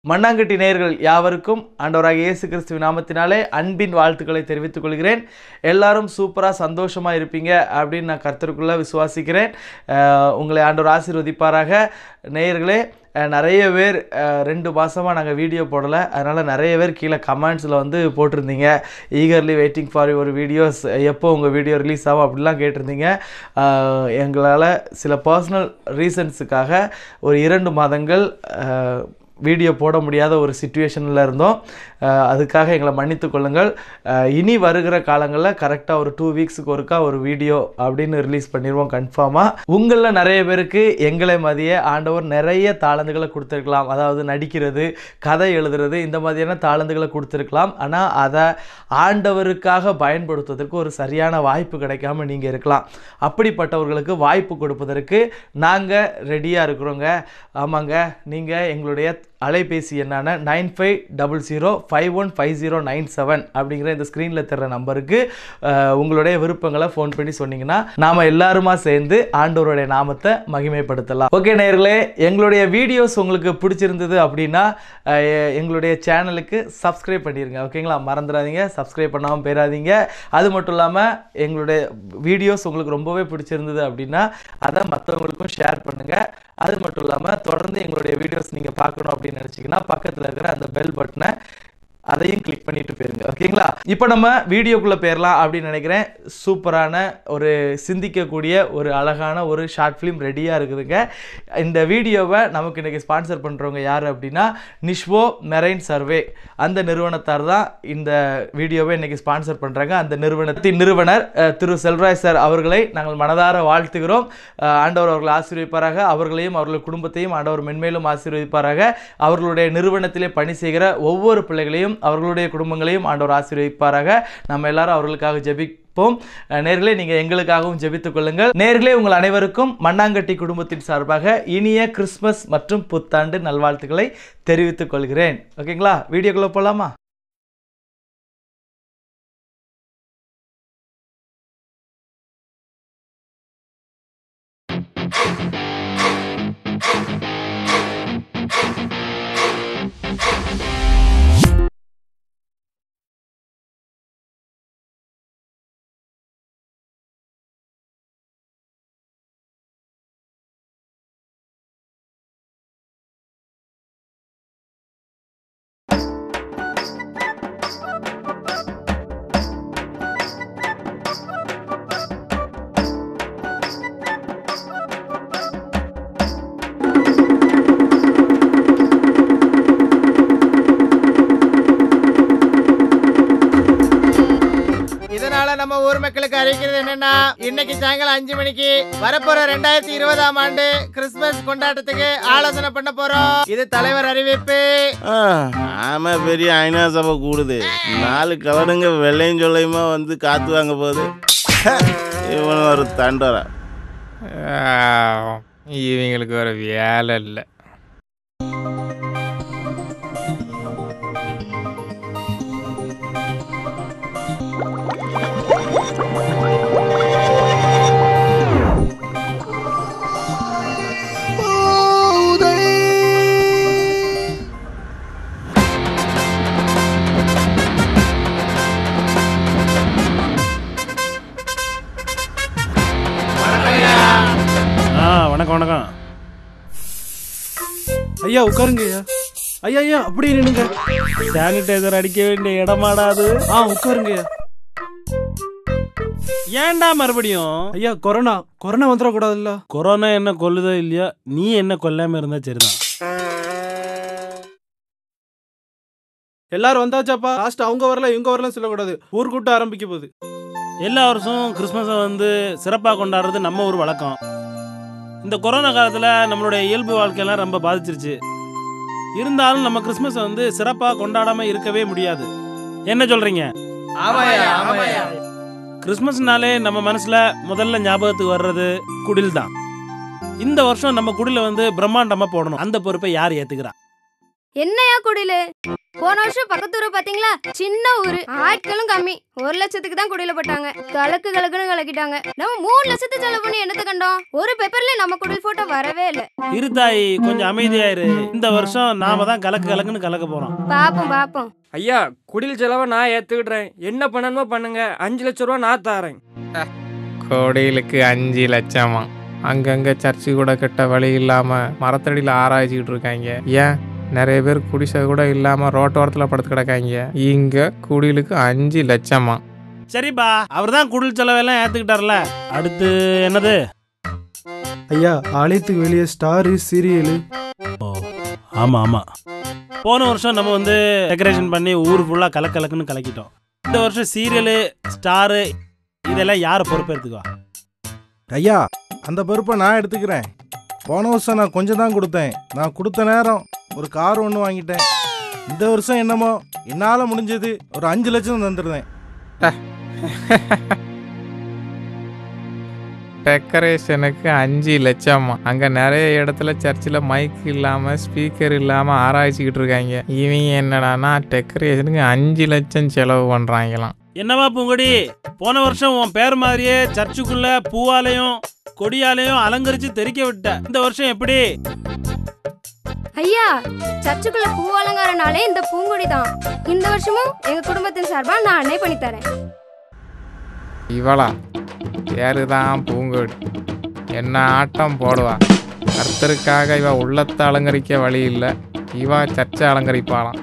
மண்ணாங்கட்டி நேயர்கள் யாவருக்கும் ஆண்டவராக இயேசு கிறிஸ்துவின் நாமத்தினாலே அன்பின் வாழ்த்துக்களை தெரிவித்துக் கொள்கிறேன் எல்லாரும் சூப்பராக சந்தோஷமாக இருப்பீங்க அப்படின்னு நான் கர்த்தருக்குள்ளே விசுவாசிக்கிறேன் அஹ் உங்களை ஆண்டவர் ஆசீர்வதிப்பாராக நேயர்களே அஹ் நிறைய பேர் அஹ் ரெண்டு மாதமாக நாங்கள் வீடியோ போடலை அதனால் நிறைய பேர் கீழே கமெண்ட்ஸில் வந்து போட்டிருந்தீங்க ஈகர்லி வெயிட்டிங் ஃபார் ஒரு வீடியோஸ் எப்போ உங்கள் வீடியோ ரிலீஸ் ஆகும் அப்படிலாம் கேட்டிருந்தீங்க அஹ் எங்களால் சில பர்சனல் ரீசன்ஸுக்காக ஒரு இரண்டு மாதங்கள் அஹ் வீடியோ போட முடியாத ஒரு சுச்சுவேஷனில் இருந்தோம் அஹ் அதுக்காக எங்களை மன்னித்து கொள்ளுங்கள் அஹ் இனி வருகிற காலங்களில் கரெக்டாக ஒரு டூ வீக்ஸுக்கு ஒருக்கா ஒரு வீடியோ அப்படின்னு ரிலீஸ் பண்ணிடுவோம் கன்ஃபார்மாக உங்களில் நிறைய பேருக்கு எங்களை மதிய ஆண்டவர் நிறைய தாளந்துகளை கொடுத்துருக்கலாம் அதாவது நடிக்கிறது கதை எழுதுறது இந்த மாதிரியான தாளந்துகளை கொடுத்துருக்கலாம் ஆனால் அதை ஆண்டவருக்காக பயன்படுத்துவதற்கு ஒரு சரியான வாய்ப்பு கிடைக்காம நீங்கள் இருக்கலாம் அப்படிப்பட்டவர்களுக்கு வாய்ப்பு கொடுப்பதற்கு நாங்கள் ரெடியாக இருக்கிறோங்க ஆமாங்க நீங்கள் எங்களுடைய அலைபேசி எண்ணான nine five double zero five one five zero nine seven அப்படிங்கிற இந்த ஸ்க்ரீனில் தர்ற நம்பருக்கு அஹ், உங்களுடைய விருப்பங்களை ஃபோன் பண்ணி சொன்னீங்கன்னா நாம் எல்லாருமா சேர்ந்து ஆண்டவருடைய நாமத்தை மகிமைப்படுத்தலாம் ஓகே நேயர்களே எங்களுடைய வீடியோஸ் உங்களுக்கு பிடிச்சிருந்தது அப்படின்னா அஹ், எ- எங்களுடைய சேனலுக்கு சப்ஸ்கிரைப் பண்ணிடுங்க ஓகேங்களா மறந்துடாதீங்க சப்ஸ்கிரைப் பண்ணாமல் போயிடாதீங்க அது மட்டும் இல்லாமல் எங்களுடைய வீடியோஸ் உங்களுக்கு ரொம்பவே பிடிச்சிருந்தது அப்படின்னா அதை மற்றவங்களுக்கும் ஷேர் பண்ணுங்கள் அது மட்டும் இல்லாமல் தொடர்ந்து எங்களுடைய வீடியோஸ் நீங்கள் பார்க்கணும் அப்படின்னு நினச்சிங்கன்னா பக்கத்தில் இருக்கிற அந்த பெல் பட்டனை அதையும் கிளிக் பண்ணிட்டு போயிருங்க ஓகேங்களா இப்போ நம்ம வீடியோக்குள்ளே போயிடலாம் அப்படின்னு நினைக்கிறேன் சூப்பரான ஒரு சிந்திக்கக்கூடிய ஒரு அழகான ஒரு ஷார்ட் ஃபிலிம் ரெடியாக இருக்குதுங்க இந்த வீடியோவை நமக்கு இன்றைக்கி ஸ்பான்சர் பண்ணுறவங்க யார் அப்படின்னா நிஷ்வோ மெரைன் சர்வே அந்த நிறுவனத்தார் தான் இந்த வீடியோவை இன்றைக்கி ஸ்பான்சர் பண்ணுறாங்க அந்த நிறுவனத்தின் நிறுவனர் அஹ், திரு செல்வராஜ் சார் அவர்களை நாங்கள் மனதார வாழ்த்துகிறோம் அஹ், ஆண்டவர் அவர்களை ஆசீர்வதிப்பாராக அவர்களையும் அவர்கள் குடும்பத்தையும் ஆண்டவர் மென்மேலும் ஆசீர்வதிப்பாராக அவர்களுடைய நிறுவனத்திலே பணி செய்கிற ஒவ்வொரு பிள்ளைகளையும் அவர்களுடைய குடும்பங்களையும் ஆண்டவர் ஆசீர்வதிப்பாராக நம்ம எல்லாரும் அவர்களுக்காக ஜெபிப்போம் அஹ், நேர்களே நீங்கள் எங்களுக்காகவும் ஜெபித்துக் கொள்ளுங்கள் நேர்களே உங்கள் அனைவருக்கும் மண்ணாங்கட்டி குடும்பத்தின் சார்பாக இனிய கிறிஸ்மஸ் மற்றும் புத்தாண்டு நல்வாழ்த்துக்களை தெரிவித்துக் கொள்கிறேன் ஓகேங்களா வீடியோக்குள்ளே போகலாமா இதனால நம்ம ஊர் மக்களுக்கு அறிவிக்கிறது என்னன்னா இன்னைக்கு சாயங்காலம் அஞ்சு மணிக்கு வரப்போற ரெண்டாயிரத்தி இருபதாம் ஆண்டு கிறிஸ்துமஸ் கொண்டாட்டத்துக்கு ஆலோசனை பண்ண போறோம் இது தலைவர் அறிவிப்பு ஆ, ஆமா பெரிய ஐநா சபை கூடுது நாலு கலருங்க வெள்ளையும் சொல்லையுமா வந்து காத்து வாங்க போகுது இவன் ஒரு தண்டரா இவங்களுக்கு வேற வேலை இல்லை ஆ வணக்கம் வணக்கம் ஐயா உட்காருங்க ஐயா ஐயா ஐயா அப்படியே நின்னுங்க சானிடைசர் அடிக்க வேண்டிய இடமாடாது ஆ உட்காருங்க ஐயா ஏன்டா மறுபடியும் ஐயா கொரோனா கொரோனா வந்துடக்கூடாதுல்ல கொரோனா என்ன கொல்லுதோ இல்லையா நீ என்ன கொல்லாம இருந்தா சரிதான் எல்லாரும் வந்தாச்சாப்பா லாஸ்ட் அவங்க வரல இவங்க வரல சொல்லக்கூடாது ஊர் கூட்டம் ஆரம்பிக்க போகுது எல்லா வருஷமும் கிறிஸ்மஸை வந்து சிறப்பாக கொண்டாடுறது நம்ம ஒரு வழக்கம் இந்த கொரோனா காலத்தில் நம்மளுடைய இயல்பு வாழ்க்கையெல்லாம் ரொம்ப பாதிச்சிருச்சு இருந்தாலும் நம்ம கிறிஸ்மஸை வந்து சிறப்பாக கொண்டாடாமல் இருக்கவே முடியாது என்ன சொல்கிறீங்க ஆமாயா ஆமாயா கிறிஸ்மஸ்னாலே நம்ம மனசில் முதல்ல ஞாபகத்துக்கு வர்றது குடில் தான் இந்த வருஷம் நம்ம குடில வந்து பிரம்மாண்டமாக போடணும் அந்த பொறுப்பை யார் ஏற்றுக்கிறா என்னையா குடிலு போன வருஷம் பக்கத்து ஊரை பாத்தீங்களா சின்ன ஊரு ஆட்களும் கம்மி ஒரு லட்சத்துக்கு தான் குடியில போட்டாங்க கலக்கு கலக்குன்னு கலக்கிட்டாங்க நம்ம மூணு லட்சத்து செலவு பண்ணி என்னத்த கண்டோம் ஒரு பேப்பர்ல நம்ம குடில் போட்டோ வரவே இல்ல இருத்தாயி கொஞ்சம் அமைதியாயிரு இந்த வருஷம் நாம தான் கலக்கு கலக்குன்னு கலக்க போறோம் பாப்போம் பாப்போம் ஐயா குடில் செலவை நான் ஏத்துக்கிடுறேன் என்ன பண்ணணுமோ பண்ணுங்க அஞ்சு லட்ச ரூபா நான் தாரேன் கோடியிலுக்கு அஞ்சு லட்சமா அங்கங்கே சர்ச்சு கூட கட்ட வழி இல்லாமல் மரத்தடியில் ஆராய்ச்சிக்கிட்டு இருக்காங்க ஏன் நிறைய பேர் குடிசை கூட இல்லாமல் ரோட்டோரத்தில் படுத்து கிடக்காங்க இங்கே குடிலுக்கு அஞ்சு லட்சமா சரிப்பா அவர் தான் குடில் செலவெல்லாம் ஏத்துக்கிட்டார்ல அடுத்து என்னது ஐயா ஆலயத்துக்கு வெளியே ஸ்டாரு சீரியலு ஆமா ஆமா போன வருஷம் நம்ம வந்து டெக்கரேஷன் பண்ணி ஊர் ஃபுல்லா கலக்கு கலக்குன்னு கலக்கிட்டோம் இந்த வருஷம் சீரியலு ஸ்டாரு இதெல்லாம் யார் பொறுப்பேற்றுக்குவா ஐயா அந்த பொறுப்பை நான் எடுத்துக்கிறேன் போன வருஷம் நான் கொஞ்சம் தான் கொடுத்தேன் நான் கொடுத்த நேரம் ஒரு கார் ஒன்று வாங்கிட்டேன் இந்த வருஷம் என்னமோ என்னால் முடிஞ்சது ஒரு அஞ்சு லட்சம் தந்துருந்தேன் டெக்கரேஷனுக்கு அஞ்சு லட்சமா அங்கே நிறைய இடத்துல சர்ச்சில் மைக் இல்லாமல் ஸ்பீக்கர் இல்லாமல் ஆராய்ச்சிக்கிட்டு இருக்காங்க இவங்க என்னடான்னா டெக்கரேஷனுக்கு அஞ்சு லட்சம் செலவு பண்ணுறாங்களாம் என்னவா பூங்கொடி போன வருஷம் உன் பேர் மாதிரியே சர்ச்சுக்குள்ள பூவாலையும் கொடியாலையும் அலங்கரிச்சு தெறிக்க விட்ட இந்த வருஷம் எப்படி ஐயா சர்ச்சுக்குள்ள பூ அலங்காரனாலே இந்த பூங்கொடி தான் இந்த வருஷமும் எங்க குடும்பத்தின் சார்பா நானே பண்ணி தரேன் இவளா பேரு தான் பூங்கோடி என்ன ஆட்டம் போடுவா கர்த்தருக்காக இவ உள்ளத்தை அலங்கரிக்க வழி இல்லை இவா சர்ச்சை அலங்கரிப்பாளாம்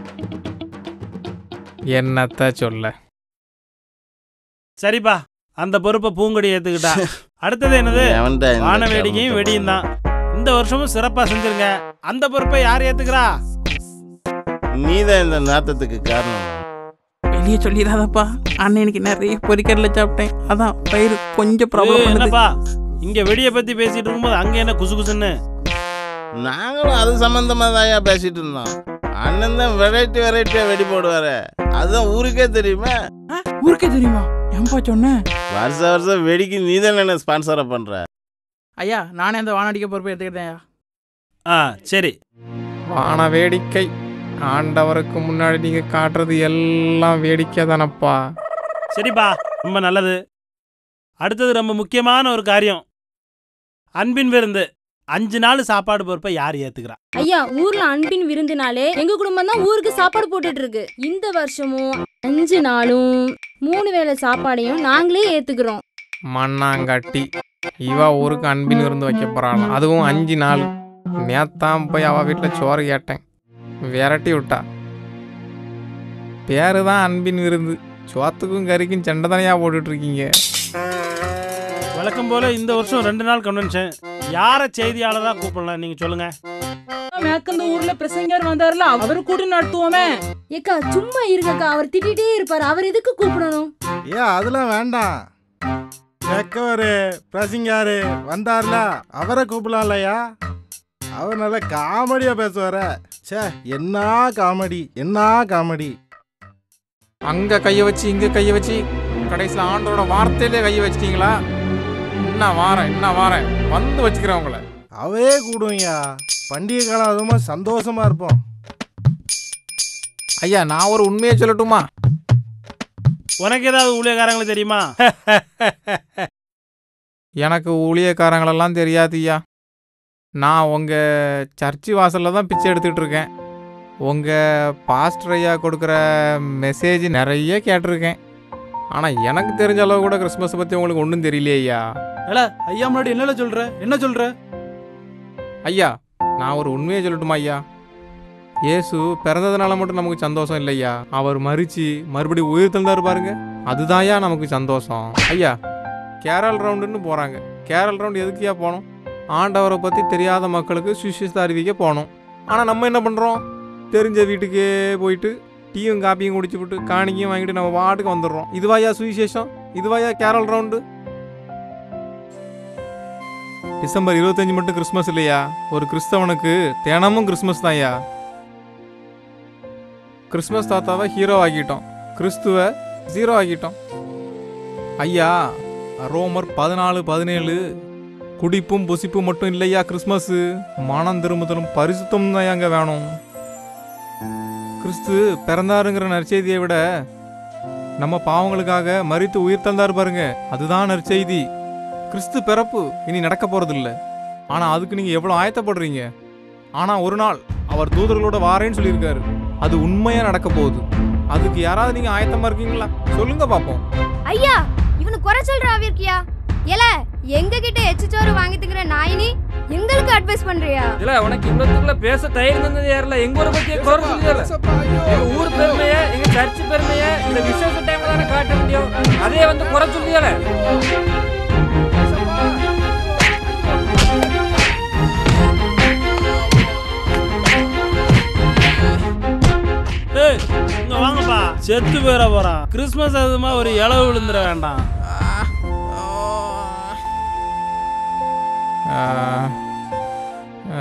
என்னத்த சொல்ல சரிப்பா அந்த பொறுப்பை பூங்கொடி ஏத்துக்கிட்டா அடுத்தது என்னது எவன்டா இந்த வான வேடிக்கையும் கருமத்தை வெடியும் தான் இந்த வருஷமும் சிறப்பா செஞ்சிருங்க அந்த பொறுப்பை யார் ஏத்துக்கிறா நீதான் இந்த நாத்தத்துக்கு காரணம் வெளியே சொல்லிடாதப்பா அண்ணன் இன்னைக்கு நிறைய பொரிக்கடலை சாப்பிட்டேன் அதான் வயிறு கொஞ்சம் ப்ராப்ளம் ஏய், பண்ணுது என்னப்பா இங்க வெடிய பத்தி பேசிட்டு இருக்கும்போது அங்க என்ன குசு குசுன்னு நாங்களும் அது சம்பந்தமா தான் பேசிட்டு இருந்தோம் அண்ணன் தான் வெரைட்டி வெரைட்டியா வெடி போடுவாரு அதுதான் ஊருக்கே தெரியுமே ஆ, ஊருக்கே தெரியுமா ஏன்பா சொன்னேன் வருஷ வருஷம் வெடிக்கு நீ தான் என்ன ஸ்பான்சரா பண்ற ஐயா நானே அந்த வானடிக்க பொறுப்பை எடுத்துக்கிட்டேன் ஐயா ஆ சரி வான வேடிக்கை ஆண்டவருக்கு முன்னாடி நீங்க காட்டுறது எல்லாம் வேடிக்கை தானப்பா சரிப்பா ரொம்ப நல்லது அடுத்தது ரொம்ப முக்கியமான ஒரு காரியம் அன்பின் விருந்து அஞ்சு நாள் சாப்பாடு பொறுப்பை யார் ஏத்துக்கிறா ஐயா ஊர்ல அன்பின் விருந்தினாலே எங்க குடும்பம் தான் ஊருக்கு சாப்பாடு போட்டுட்டு இருக்கு இந்த வருஷமும் அஞ்சு நாளும் மூணு வேளை சாப்பாடையும் நாங்களே ஏத்துக்கிறோம் மண்ணாங்கட்டி இவ ஊருக்கு அன்பின் விருந்து வைக்க போறாளாம் அதுவும் அஞ்சு நாள் நேத்தான் போய் அவ வீட்டில் சோறு கேட்டேன் விரட்டி விட்டா பேரு தான் அன்பின் விருந்து சோத்துக்கும் கறிக்கும் சண்டை தானையா போட்டுட்டு இருக்கீங்க வழக்கம் போல இந்த வருஷம் ரெண்டு நாள் கன்வென்ஷன் யாரை செய்தியாளரா கூப்பிடலாம் நீங்க சொல்லுங்க மேற்கந்த ஊர்ல பிரசங்கர் வந்தாருல அவரு கூட நடத்துவோமே ஏக்கா சும்மா இருங்கக்கா அவர் திட்டிகிட்டே இருப்பாரு அவர் எதுக்கு கூப்பிடணும் ஏன் அதெல்லாம் வேண்டாம் செக்கவரு பிரசிங்காரு வந்தார்ல அவரை கூப்பிடலாம்லையா அவர் நல்லா காமெடியா பேசுவார ச்சே என்ன காமெடி என்ன காமெடி அங்க கையை வச்சு இங்க கையை வச்சு கடைசியில் ஆண்டோட வார்த்தையிலே கையை வச்சிட்டீங்களா என்ன வாரேன் என்ன வாரேன் வந்து வச்சுக்கிறேன் உங்களை அவே கூடுவீங்க பண்டிகை காலம் அதுமா சந்தோஷமா இருப்போம் ஐயா நான் ஒரு உண்மையை சொல்லட்டுமா உனக்கு ஏதாவது ஊழியக்காரங்களுக்கு தெரியுமா எனக்கு ஊழியக்காரங்களெல்லாம் தெரியாதுய்யா நான் உங்கள் சர்ச்சு வாசலில் தான் பிச்சை எடுத்துக்கிட்டு இருக்கேன் உங்கள் பாஸ்டர் ஐயா கொடுக்குற மெசேஜ் நிறைய கேட்டிருக்கேன் ஆனால் எனக்கு தெரிஞ்ச அளவு கூட கிறிஸ்மஸை பற்றி உங்களுக்கு ஒன்றும் தெரியலையே ஐயா ஏல ஐயா முன்னாடி என்னல சொல்ற என்ன சொல்ற ஐயா நான் ஒரு உண்மையை சொல்லட்டுமா ஐயா இயேசு பிறந்ததுனால மட்டும் நமக்கு சந்தோஷம் இல்லையா அவர் மறிச்சு மறுபடியும் உயிர் தந்தார் பாருங்க அதுதான்யா நமக்கு சந்தோஷம் ஐயா கேரள் ரவுண்டுன்னு போகிறாங்க கேரள் ரவுண்டு எதுக்குயா போகணும் ஆண்டவரை பற்றி தெரியாத மக்களுக்கு சுவிசேஷத்தை அறிவிக்க போகணும் ஆனால் நம்ம என்ன பண்ணுறோம் தெரிஞ்ச வீட்டுக்கே போயிட்டு டீயும் காப்பியும் குடிச்சு விட்டு காணிக்கையும் வாங்கிட்டு நம்ம பாட்டுக்கு வந்துடுறோம் இதுவாயா சுவிசேஷம் இதுவாயா கேரள் ரவுண்டு டிசம்பர் இருபத்தஞ்சு மட்டும் கிறிஸ்மஸ் இல்லையா ஒரு கிறிஸ்தவனுக்கு தினமும் கிறிஸ்மஸ் தான்யா கிறிஸ்மஸ் தாத்தாவை ஹீரோ ஆக்கிட்டோம் கிறிஸ்துவ ஜீரோ ஆக்கிட்டோம் ஐயா ரோமர் பதினாலு பதினேழு குடிப்பும் புசிப்பும் மட்டும் இல்லையா கிறிஸ்மஸ் மனம் திரும்புதலும் பரிசுத்தம் தான் அங்கே வேணும் கிறிஸ்து பிறந்தாருங்கிற நற்செய்தியை விட நம்ம பாவங்களுக்காக மறித்து உயிர் தந்தார் பாருங்க அதுதான் நற்செய்தி கிறிஸ்து பிறப்பு இனி நடக்க போறதில்ல ஆனா அதுக்கு நீங்க எவ்வளவு ஆயத்தப்படுறீங்க ஆனா ஒரு நாள் அவர் தூதர்களோட வாரேன்னு சொல்லியிருக்காரு அது உண்மையா நடக்க போகுது அதுக்கு யாராவது நீங்க ஆயத்தமா இருக்கீங்களா சொல்லுங்க பாப்போம் ஐயா இவனு குறை சொல்ற ஆவிருக்கியா ஏல எங்க கிட்ட எச்சுச்சோறு வாங்கி திங்கிற நாயினி எங்களுக்கு அட்வைஸ் பண்றியா இல்ல உனக்கு இவ்வளவுக்குள்ள பேச தயிர் தந்தது யாரில்ல எங்க ஊரை பத்தியே குறை சொல்லியல எங்க ஊர் பெருமைய எங்க சர்ச் பெருமைய இந்த விசேஷ டைம்ல தானே காட்ட முடியும் அதே வந்து குறை சொல்லியல ஏய் இங்க வாங்கப்பா செத்து போயிட போறான் கிறிஸ்மஸ் அதுமா ஒரு இளவு விழுந்துட வேண்டாம் ஆ, ஆ,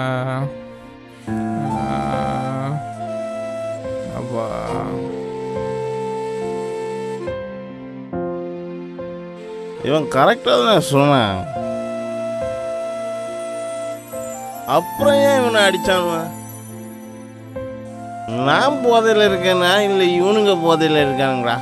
ஆ, அப்பா இவன் கரெக்டாக தான் சொன்னான் அப்புறம் ஏன் இவனை அடிச்சான் நான் போதையில் இருக்கேனா இல்லை இவனுங்க போதையில் இருக்கானுங்களா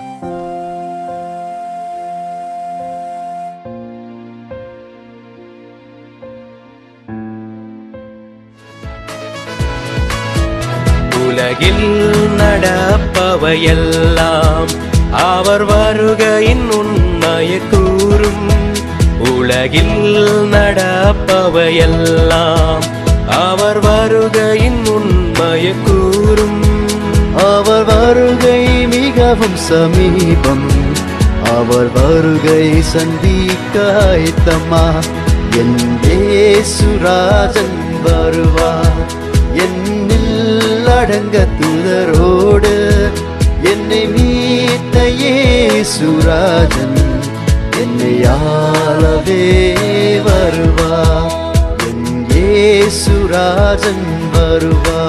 உலகில் நடப்பவையெல்லாம் அவர் வருகையின் உண்மையை கூறும் உலகில் நடப்பவையெல்லாம் அவர் வருகையின் உண்மையை கூறும் அவர் வருகை மிகவும் சமீபம் அவர் வருகை சந்திக்க ஆயத்தமா என் சுராஜன் வருவார் என்னில் அடங்க துதரோடு என்னை மீட்ட சுராஜன் என்னை ஆளவே வருவார் என் சுராஜன் வருவார்